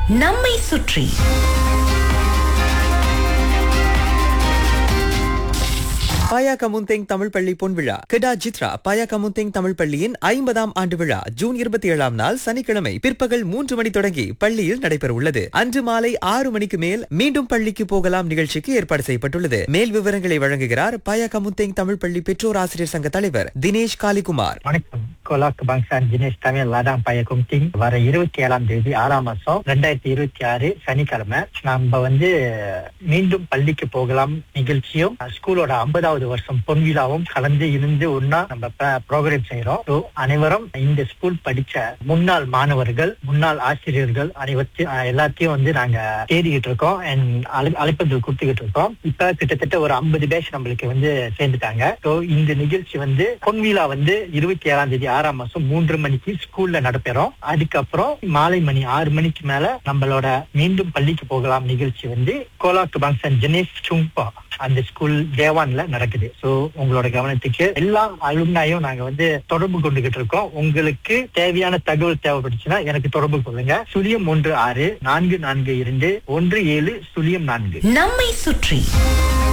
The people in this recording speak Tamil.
நம்மை சுற்றி பாயா கமுந்தேங் தமிழ் பள்ளி பொன்விழா கிடா ஜித்ரா பாயா கமுந்தேங் தமிழ் பள்ளியின் ஐம்பதாம் ஆண்டு விழா ஜூன் இருபத்தி ஏழாம் நாள் சனிக்கிழமை பிற்பகல் மூன்று மணி தொடங்கி பள்ளியில் நடைபெற உள்ளது அன்று மாலை ஆறு மணிக்கு மேல் மீண்டும் பள்ளிக்கு போகலாம் நிகழ்ச்சிக்கு ஏற்பாடு செய்யப்பட்டுள்ளது மேல் விவரங்களை வழங்குகிறார் பாயா கமுந்தேங் தமிழ் பள்ளி பெற்றோர் ஆசிரியர் சங்க தலைவர் தினேஷ் காலிகுமார் வணக்கம் கோலாக் பங்சான் தினேஷ் தமிழ் லாடாம் பயக்கும் திங் வர இருபத்தி ஏழாம் தேதி ஆறாம் மாசம் ரெண்டாயிரத்தி இருபத்தி ஆறு சனிக்கிழமை நம்ம வந்து மீண்டும் பள்ளிக்கு போகலாம் நிகழ்ச்சியும் ஸ்கூலோட ஐம்பதாவது வருஷம் பொன்விழாவும் கலந்து இருந்து ஒன்னா நம்ம ப்ரோக்ராம் செய்யறோம் So, அனைவரும் இந்த ஸ்கூல் படிச்ச முன்னாள் மாணவர்கள் முன்னாள் ஆசிரியர்கள் அனைவத்தையும் அஹ், எல்லாத்தையும் வந்து நாங்க தேடிக்கிட்டு இருக்கோம் அண்ட் அழைப்பதில் கொடுத்துக்கிட்டு இருக்கோம் இப்ப கிட்டத்தட்ட ஒரு ஐம்பது பேட்ச் நம்மளுக்கு வந்து சேர்ந்துட்டாங்க ஸோ இந்த நிகழ்ச்சி வந்து பொன்விழா வந்து இருபத்தி ஏழாம் தேதி ஆறாம் மாசம் மூன்று மணிக்கு ஸ்கூல்ல நடைபெறும் அதுக்கப்புறம் மாலை மணி ஆறு மணிக்கு மேல நம்மளோட மீண்டும் பள்ளிக்கு போகலாம் நிகழ்ச்சி வந்து கோலாக்கு பாங்சன் ஜெனேஷ் சும்பா அந்த ஸ்கூல் தேவான்ல நடக்குது சோ உங்களோட கவனத்துக்கு எல்லா அலுமினாயும் நாங்க வந்து தொடர்பு கொண்டுகிட்டு இருக்கோம் உங்களுக்கு தேவையான தகவல் தேவைப்பட்டுச்சுன்னா எனக்கு தொடர்பு கொள்ளுங்க சுழியம் ஒன்று ஆறு நான்கு நான்கு இரண்டு ஒன்று ஏழு சுழியம் நான்கு நம்மை சுற்றி